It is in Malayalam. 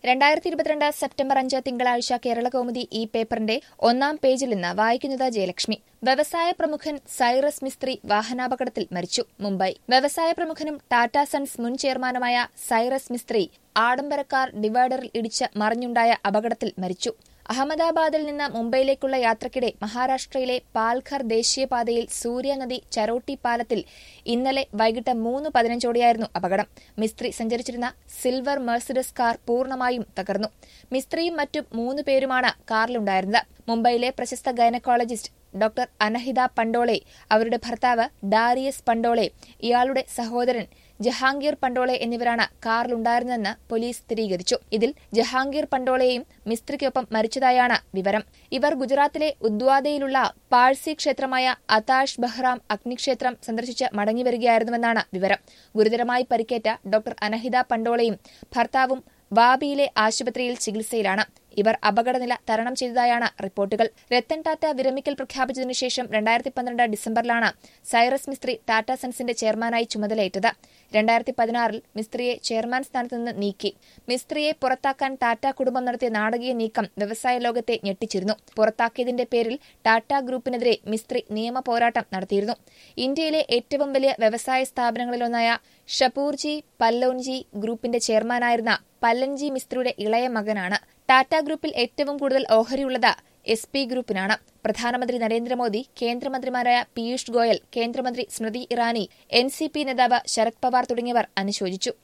രണ്ടായിരത്തി ഇരുപത്തിരണ്ട് സെപ്റ്റംബർ അഞ്ച് തിങ്കളാഴ്ച കേരള കൗമുദി ഈ പേപ്പറിന്റെ ഒന്നാം പേജിൽ നിന്ന് വായിക്കുന്നത് ജയലക്ഷ്മി വ്യവസായ പ്രമുഖൻ സൈറസ് മിസ്ത്രി വാഹനാപകടത്തിൽ മരിച്ചു മുംബൈ വ്യവസായ പ്രമുഖനും ടാറ്റ സൺസ് മുൻ ചെയർമാനുമായ സൈറസ് മിസ്ത്രി ആഡംബര കാർ ഡിവൈഡറിൽ ഇടിച്ച് മറിഞ്ഞുണ്ടായ അപകടത്തിൽ മരിച്ചു അഹമ്മദാബാദിൽ നിന്ന് മുംബൈയിലേക്കുള്ള യാത്രക്കിടെ മഹാരാഷ്ട്രയിലെ പാൽഘർ ദേശീയപാതയിൽ സൂര്യനദി ചരോട്ടി പാലത്തിൽ ഇന്നലെ വൈകിട്ട് മൂന്ന് പതിനഞ്ചോടെയായിരുന്നു അപകടം മിസ്ത്രി സഞ്ചരിച്ചിരുന്ന സിൽവർ മെഴ്സിഡസ് കാർ പൂർണ്ണമായും തകർന്നു മിസ്ത്രിയും മറ്റും മൂന്ന് പേരുമാണ് കാറിലുണ്ടായിരുന്നത് മുംബൈയിലെ പ്രശസ്ത ഗൈനക്കോളജിസ്റ്റ് ഡോക്ടർ അനഹിത പണ്ടോളെ അവരുടെ ഭർത്താവ് ഡാരിയസ് പണ്ടോളെ ഇയാളുടെ സഹോദരൻ ജഹാംഗീർ പണ്ടോളെ എന്നിവരാണ് കാറിലുണ്ടായിരുന്നതെന്ന് പോലീസ് സ്ഥിരീകരിച്ചു ഇതിൽ ജഹാംഗീർ പണ്ടോളെയും മിസ്ത്രിക്കൊപ്പം മരിച്ചതായാണ് വിവരം ഇവർ ഗുജറാത്തിലെ ഉദ്വാദയിലുള്ള പാഴ്സി ക്ഷേത്രമായ അതാഷ് ബഹ്റാം അഗ്നിക്ഷേത്രം സന്ദർശിച്ച് മടങ്ങിവരികയായിരുന്നുവെന്നാണ് വിവരം ഗുരുതരമായി പരിക്കേറ്റ ഡോക്ടർ അനഹിത പണ്ടോളയും ഭർത്താവും വാബിയിലെ ആശുപത്രിയിൽ ചികിത്സയിലാണ് ഇവർ അപകടനില തരണം ചെയ്തതായാണ് റിപ്പോർട്ടുകൾ രത്തൻ ടാറ്റ വിരമിക്കൽ പ്രഖ്യാപിച്ചതിനു ശേഷം രണ്ടായിരത്തി പന്ത്രണ്ട് ഡിസംബറിലാണ് സൈറസ് മിസ്ത്രി ടാറ്റ സൺസിന്റെ ചെയർമാനായി ചുമതലയേറ്റത് രണ്ടായിരത്തി പതിനാറിൽ മിസ്ത്രിയെ ചെയർമാൻ സ്ഥാനത്ത് നിന്ന് നീക്കി മിസ്ത്രിയെ പുറത്താക്കാൻ ടാറ്റ കുടുംബം നടത്തിയ നാടകീയ നീക്കം വ്യവസായ ലോകത്തെ ഞെട്ടിച്ചിരുന്നു പുറത്താക്കിയതിന്റെ പേരിൽ ടാറ്റ ഗ്രൂപ്പിനെതിരെ മിസ്ത്രി നിയമ പോരാട്ടം നടത്തിയിരുന്നു ഇന്ത്യയിലെ ഏറ്റവും വലിയ വ്യവസായ സ്ഥാപനങ്ങളിലൊന്നായ ഷപൂർജി പല്ലോൻജി ഗ്രൂപ്പിന്റെ ചെയർമാനായിരുന്ന പല്ലൻജി മിസ്ത്രിയുടെ ഇളയ മകനാണ് ടാറ്റ ഗ്രൂപ്പിൽ ഏറ്റവും കൂടുതൽ ഓഹരിയുള്ളത് എസ് പി ഗ്രൂപ്പിനാണ് പ്രധാനമന്ത്രി നരേന്ദ്രമോദി കേന്ദ്രമന്ത്രിമാരായ പീയൂഷ് ഗോയൽ കേന്ദ്രമന്ത്രി Smriti Irani N C P നേതാവ് ശരത് പവാർ തുടങ്ങിയവർ അനുശോചിച്ചു